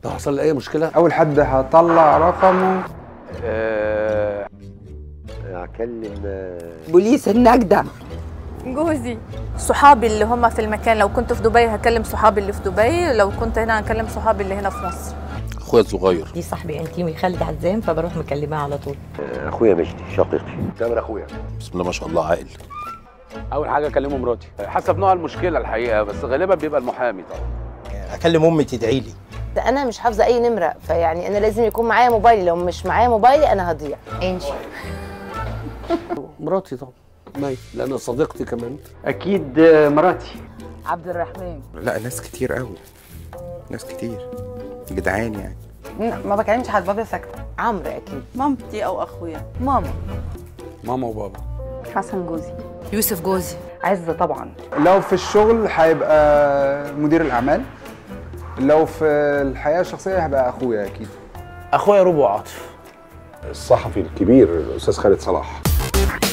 لو حصل لي اي مشكله اول حد هطلع رقمه آه، اكلم آه، بوليس النجدة جوزي صحابي اللي هم في المكان لو كنت في دبي هكلم صحابي اللي في دبي لو كنت هنا هكلم صحابي اللي هنا في مصر اخويا الصغير دي صاحبي انتيمي خالد عزام فبروح مكلماه على طول آه، اخويا مجدي شقيقي تامر اخويا بسم الله ما شاء الله عاقل اول حاجه اكلمه مراتي حسب نوع المشكله الحقيقه بس غالبا بيبقى المحامي طبعا اكلم امي تدعي لي ده انا مش حافظه اي نمره فيعني انا لازم يكون معايا موبايلي لو مش معايا موبايلي انا هضيع انشي مراتي طبعا مي لان صديقتي كمان اكيد مراتي عبد الرحمن لا ناس كتير قوي ناس كتير جدعان يعني ما بكلمش حد بابا ساكتة عمرو اكيد مامتي او اخويا ماما ماما وبابا حسن جوزي يوسف جوزي عزة طبعا لو في الشغل هيبقى مدير الاعمال لو في الحياه الشخصيه هيبقى اخويا اكيد اخويا ربع عاطف الصحفي الكبير الاستاذ خالد صلاح